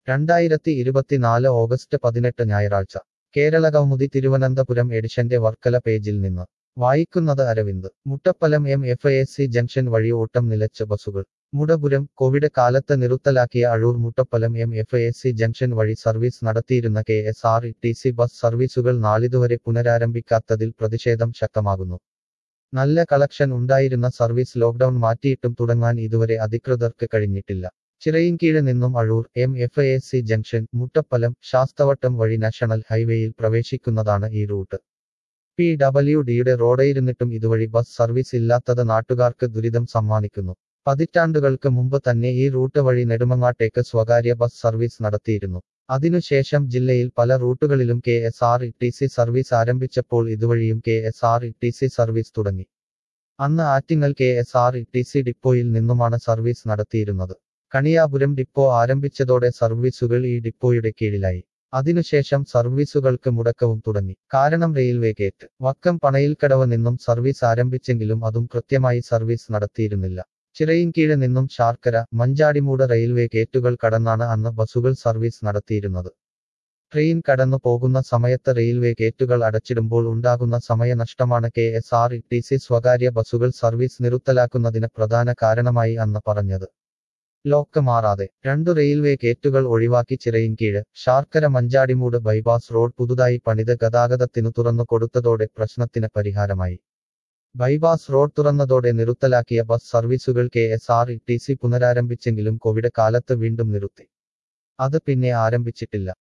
രണ്ടായിരത്തി ഇരുപത്തിനാല് ഓഗസ്റ്റ് പതിനെട്ട് ഞായറാഴ്ച കേരളകൗമുദി തിരുവനന്തപുരം എഡിഷന്റെ വർക്കല പേജിൽ നിന്ന് വായിക്കുന്നത് Aravind Muttappalam M F S C junction വഴി ഓട്ടം നിലച്ച ബസുകൾ മുടപുരം കോവിഡ് കാലത്ത് നിറുത്തലാക്കിയ Azhoor Muttappalam M F S C junction വഴി സർവീസ് നടത്തിയിരുന്ന K S R T C bus സർവീസുകൾ നാളിതുവരെ പുനരാരംഭിക്കാത്തതിൽ പ്രതിഷേധം ശക്തമാകുന്നു നല്ല കളക്ഷൻ ഉണ്ടായിരുന്ന സർവീസ് ലോക്ഡൌൺ മാറ്റിയിട്ടും തുടങ്ങാൻ ഇതുവരെ അധികൃതർക്ക് കഴിഞ്ഞിട്ടില്ല ചിറയിൻകീഴ് നിന്നും Azhoor M F A C junction Muttappalam Sasthavattom വഴി നാഷണൽ ഹൈവേയിൽ പ്രവേശിക്കുന്നതാണ് ഈ റൂട്ട് പി ഡബ്ല്യു ഡിയുടെ റോഡായിരുന്നിട്ടും ഇതുവഴി ബസ് സർവീസ് ഇല്ലാത്തത് നാട്ടുകാർക്ക് ദുരിതം സമ്മാനിക്കുന്നു പതിറ്റാണ്ടുകൾക്ക് മുമ്പ് തന്നെ ഈ റൂട്ട് വഴി നെടുമങ്ങാട്ടേക്ക് സ്വകാര്യ ബസ് സർവീസ് നടത്തിയിരുന്നു അതിനുശേഷം ജില്ലയിൽ പല റൂട്ടുകളിലും K S R T C service ആരംഭിച്ചപ്പോൾ ഇതുവഴിയും K S R T C service തുടങ്ങി അന്ന് Attingal K S R T C ഡിപ്പോയിൽ നിന്നുമാണ് സർവീസ് നടത്തിയിരുന്നത് കണിയാപുരം ഡിപ്പോ ആരംഭിച്ചതോടെ സർവീസുകൾ ഈ ഡിപ്പോയുടെ കീഴിലായി അതിനുശേഷം സർവീസുകൾക്ക് മുടക്കവും തുടങ്ങി കാരണം റെയിൽവേ ഗേറ്റ് വക്കം പണയിൽക്കടവ് നിന്നും സർവീസ് ആരംഭിച്ചെങ്കിലും അതും കൃത്യമായി സർവീസ് നടത്തിയിരുന്നില്ല ചിറയിൻകീഴ് നിന്നും ശാർക്കര മഞ്ചാടിമൂട് റെയിൽവേ ഗേറ്റുകൾ കടന്നാണ് അന്ന് ബസുകൾ സർവീസ് നടത്തിയിരുന്നത് ട്രെയിൻ കടന്നു പോകുന്ന സമയത്ത് റെയിൽവേ ഗേറ്റുകൾ അടച്ചിടുമ്പോൾ ഉണ്ടാകുന്ന സമയനഷ്ടമാണ് K S R T C സ്വകാര്യ ബസുകൾ സർവീസ് നിറുത്തലാക്കുന്നതിന് പ്രധാന കാരണമായി അന്ന് പറഞ്ഞത് ലോക്ക് മാറാതെ രണ്ടു റെയിൽവേ ഗേറ്റുകൾ ഒഴിവാക്കി ചിറയിൻകീഴ് ശാർക്കര മഞ്ചാടിമൂട് ബൈപ്പാസ് റോഡ് പുതുതായി പണിത് ഗതാഗതത്തിനു തുറന്നു കൊടുത്തതോടെ പ്രശ്നത്തിന് പരിഹാരമായി ബൈപ്പാസ് റോഡ് തുറന്നതോടെ നിറുത്തലാക്കിയ ബസ് സർവീസുകൾ K S R T C പുനരാരംഭിച്ചെങ്കിലും കോവിഡ് കാലത്ത് വീണ്ടും നിർത്തി അത് പിന്നെ ആരംഭിച്ചിട്ടില്ല